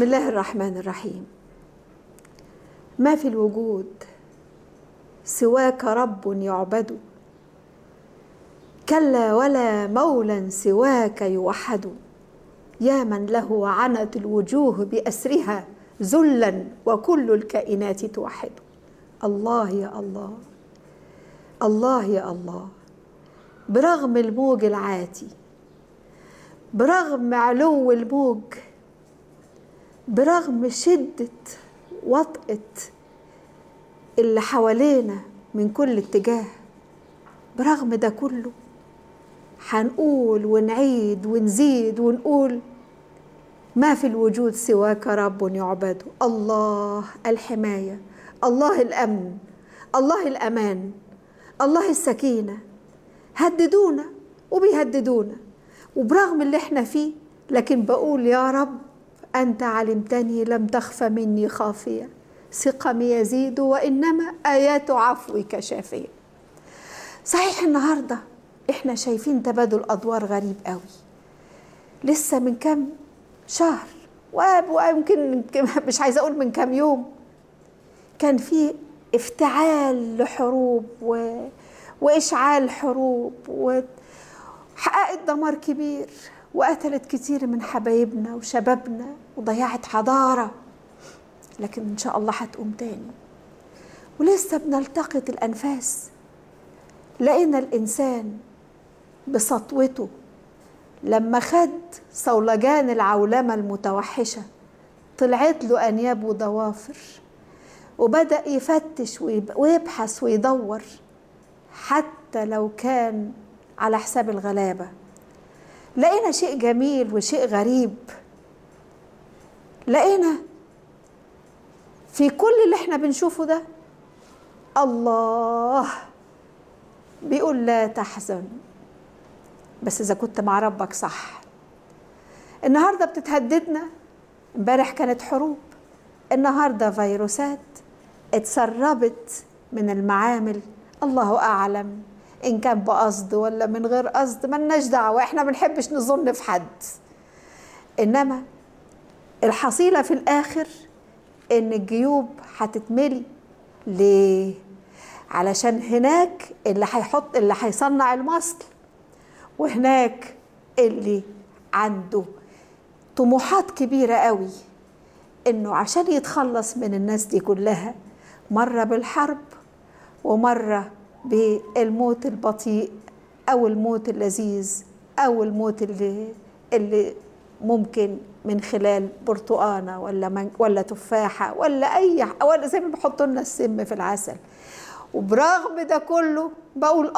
الله الرحمن الرحيم ما في الوجود سواك رب يعبد كلا ولا مولى سواك يوحد يا من له عنت الوجوه بأسرها ذلا وكل الكائنات توحد الله يا الله الله يا الله برغم الموج العاتي برغم علو الموج برغم شدة وطأة اللي حوالينا من كل اتجاه برغم ده كله هنقول ونعيد ونزيد ونقول ما في الوجود سواك رب يعبد الله الحماية الله الأمن الله الأمان الله السكينة هددونا وبيهددونا وبرغم اللي احنا فيه لكن بقول يا رب أنت علمتني لم تخف مني خافية ثقمي يزيد وإنما آيات عفوك شافية صحيح النهاردة احنا شايفين تبادل أدوار غريب قوي لسه من كام شهر ويمكن مش عايزة أقول من كام يوم كان في افتعال لحروب و... وإشعال حروب وحققت دمار كبير وقتلت كتير من حبايبنا وشبابنا وضيعت حضارة لكن إن شاء الله هتقوم تاني ولسه بنلتقط الأنفاس لقينا الإنسان بسطوته لما خد صولجان العولمة المتوحشة طلعت له أنياب وضوافر وبدأ يفتش ويبحث ويدور حتى لو كان على حساب الغلابة لقينا شيء جميل وشيء غريب لقينا في كل اللي احنا بنشوفه ده الله بيقول لا تحزن بس اذا كنت مع ربك صح النهارده بتتهددنا امبارح كانت حروب النهارده فيروسات اتسربت من المعامل الله اعلم ان كان بقصد ولا من غير قصد ملناش دعوه احنا ما بنحبش نظن في حد انما الحصيله في الاخر ان الجيوب هتتملي ليه علشان هناك اللي هيحط اللي هيصنع المصل وهناك اللي عنده طموحات كبيره قوي انه عشان يتخلص من الناس دي كلها مره بالحرب ومره بالموت البطيء او الموت اللذيذ او الموت اللي اللي ممكن من خلال برتقانه ولا من ولا تفاحه ولا اي ولا زي ما بيحطوا لنا السم في العسل وبرغم ده كله بقول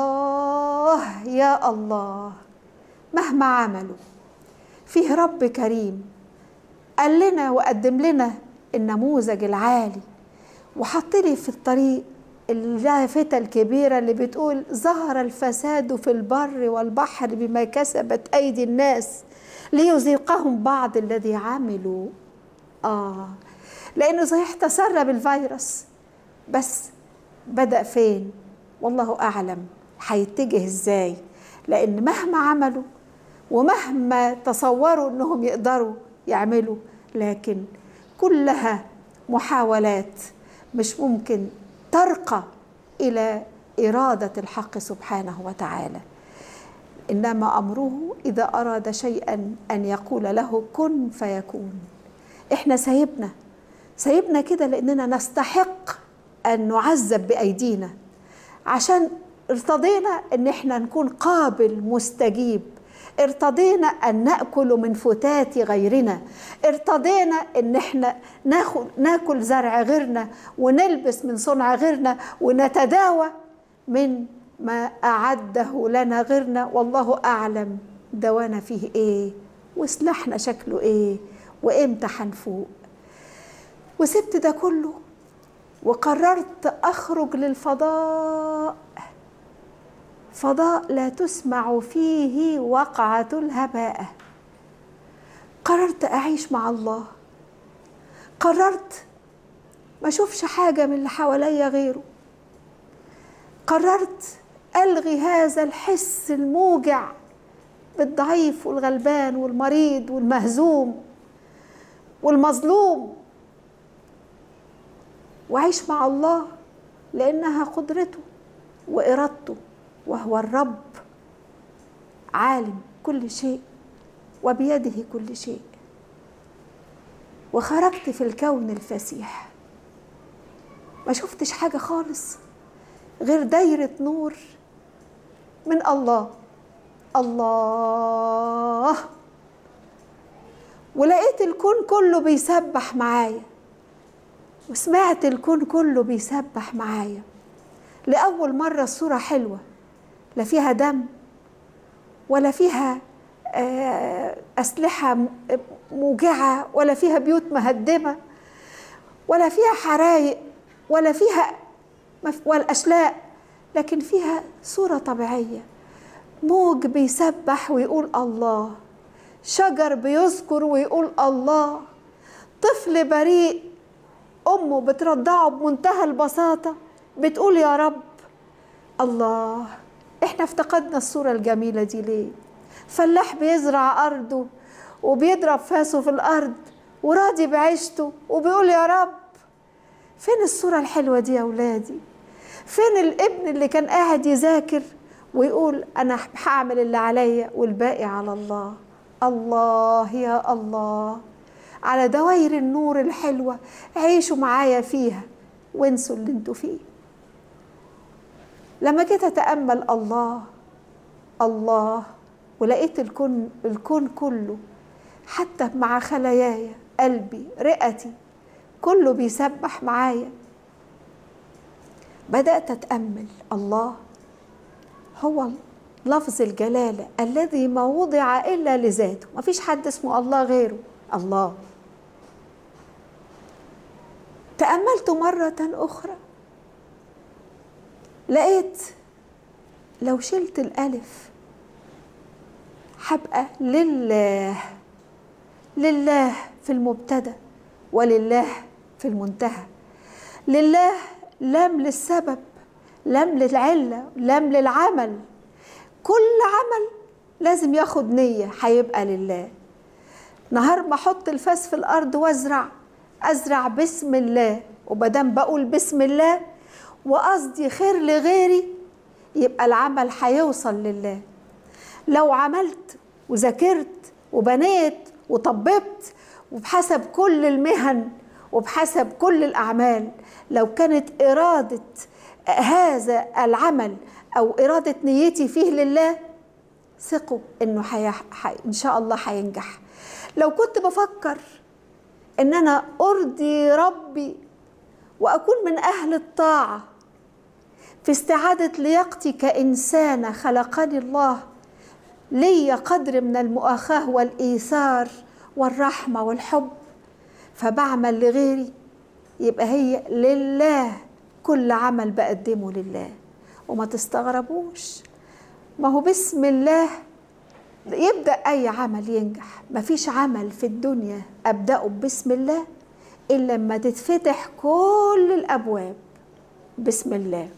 الله يا الله مهما عملوا فيه رب كريم قال لنا وقدم لنا النموذج العالي وحط لي في الطريق اللافتة الكبيرة اللي بتقول ظهر الفساد في البر والبحر بما كسبت أيدي الناس ليذيقهم بعض الذي عملوا آه لأنه صحيح تسرب الفيروس بس بدأ فين والله أعلم هيتجه إزاي لأن مهما عملوا ومهما تصوروا أنهم يقدروا يعملوا لكن كلها محاولات مش ممكن ترقى الى اراده الحق سبحانه وتعالى انما امره اذا اراد شيئا ان يقول له كن فيكون احنا سايبنا سايبنا كده لاننا نستحق ان نعذب بايدينا عشان ارتضينا ان احنا نكون قابل مستجيب ارتضينا ان ناكل من فتات غيرنا ارتضينا ان احنا ناخد ناكل زرع غيرنا ونلبس من صنع غيرنا ونتداوى من ما اعده لنا غيرنا والله اعلم دوانا فيه ايه وسلاحنا شكله ايه وامتى هنفوق وسبت ده كله وقررت اخرج للفضاء فضاء لا تسمع فيه وقعة الهباء قررت أعيش مع الله قررت ما أشوفش حاجة من اللي حواليا غيره قررت ألغي هذا الحس الموجع بالضعيف والغلبان والمريض والمهزوم والمظلوم وعيش مع الله لانها قدرته وارادته وهو الرب عالم كل شيء وبيده كل شيء وخرجت في الكون الفسيح ما شفتش حاجه خالص غير دايره نور من الله الله ولقيت الكون كله بيسبح معايا وسمعت الكون كله بيسبح معايا لأول مرة الصورة حلوة لا فيها دم ولا فيها أسلحة موجعة ولا فيها بيوت مهدمة ولا فيها حرايق ولا فيها ولا أشلاء لكن فيها صورة طبيعية موج بيسبح ويقول الله شجر بيذكر ويقول الله طفل بريء امه بترضعه بمنتهى البساطه بتقول يا رب الله احنا افتقدنا الصوره الجميله دي ليه فلاح بيزرع ارضه وبيضرب فاسه في الارض وراضي بعيشته وبيقول يا رب فين الصوره الحلوه دي يا اولادي فين الابن اللي كان قاعد يذاكر ويقول انا هعمل اللي عليا والباقي على الله الله يا الله على دواير النور الحلوة عيشوا معايا فيها وانسوا اللي انتوا فيه لما جيت اتأمل الله الله ولقيت الكون الكون كله حتى مع خلاياي قلبي رئتي كله بيسبح معايا بدأت أتأمل الله هو لفظ الجلالة الذي ما وضع إلا لذاته ما فيش حد اسمه الله غيره الله تأملت مرة أخرى لقيت لو شلت الألف هبقى لله لله في المبتدأ ولله في المنتهى لله لام للسبب لام للعلة لام للعمل كل عمل لازم ياخد نية هيبقى لله نهار ما احط الفاس في الارض وازرع ازرع بسم الله ومادام بقول بسم الله وقصدي خير لغيري يبقى العمل هيوصل لله لو عملت وذاكرت وبنيت وطببت وبحسب كل المهن وبحسب كل الاعمال لو كانت اراده هذا العمل او اراده نيتي فيه لله ثقوا انه حي... حي... ان شاء الله هينجح لو كنت بفكر ان انا ارضي ربي واكون من اهل الطاعه في استعاده لياقتي كانسانه خلقني الله لي قدر من المؤاخاه والايثار والرحمه والحب فبعمل لغيري يبقى هي لله كل عمل بقدمه لله وما تستغربوش ما هو بسم الله يبدا اي عمل ينجح مفيش عمل في الدنيا ابداه بسم الله الا لما تتفتح كل الابواب بسم الله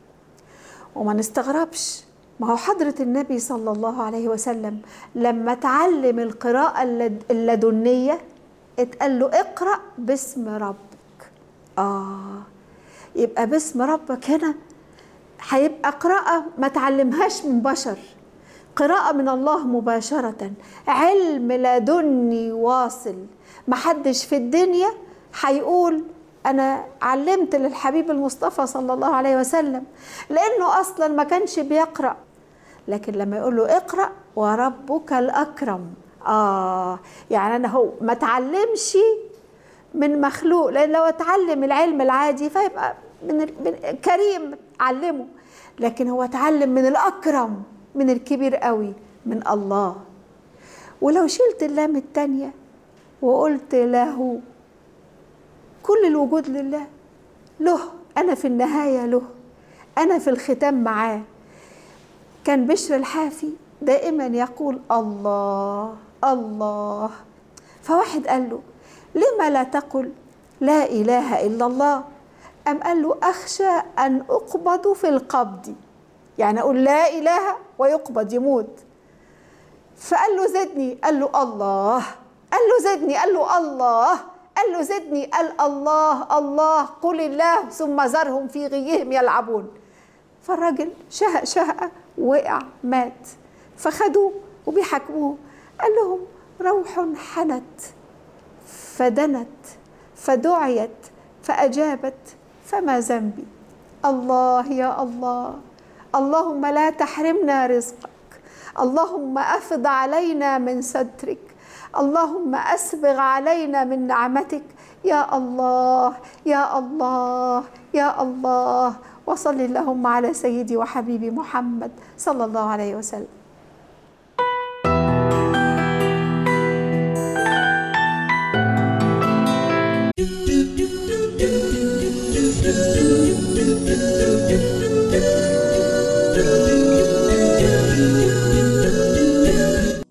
وما نستغربش ما هو حضرة النبي صلى الله عليه وسلم لما تعلم القراءة اللدنية اتقال له اقرأ باسم ربك آه يبقى باسم ربك هنا هيبقى قراءة ما تعلمهاش من بشر قراءة من الله مباشرة علم لدني واصل محدش في الدنيا هيقول أنا علمت للحبيب المصطفى صلى الله عليه وسلم لأنه أصلا ما كانش بيقرأ لكن لما يقول له اقرأ وربك الأكرم آه يعني أنا هو ما تعلمش من مخلوق لأن لو اتعلم العلم العادي فيبقى من, من كريم علمه لكن هو اتعلم من الأكرم من الكبير قوي من الله ولو شلت اللام التانية وقلت له كل الوجود لله له أنا في النهاية له أنا في الختام معاه كان بشر الحافي دائما يقول الله الله فواحد قال له لما لا تقل لا إله إلا الله أم قال له أخشى أن أقبض في القبض يعني أقول لا إله ويقبض يموت فقال له زدني قال له الله قال له زدني قال له الله قال له زدني قال الله الله قل الله ثم ذرهم في غيهم يلعبون فالراجل شهق شهقة وقع مات فخدوه وبيحاكموه قال لهم روح حنت فدنت فدعيت فأجابت فما ذنبي الله يا الله اللهم لا تحرمنا رزقك اللهم افض علينا من سترك اللهم اسبغ علينا من نعمتك يا الله يا الله يا الله وصل اللهم على سيدي وحبيبي محمد صلى الله عليه وسلم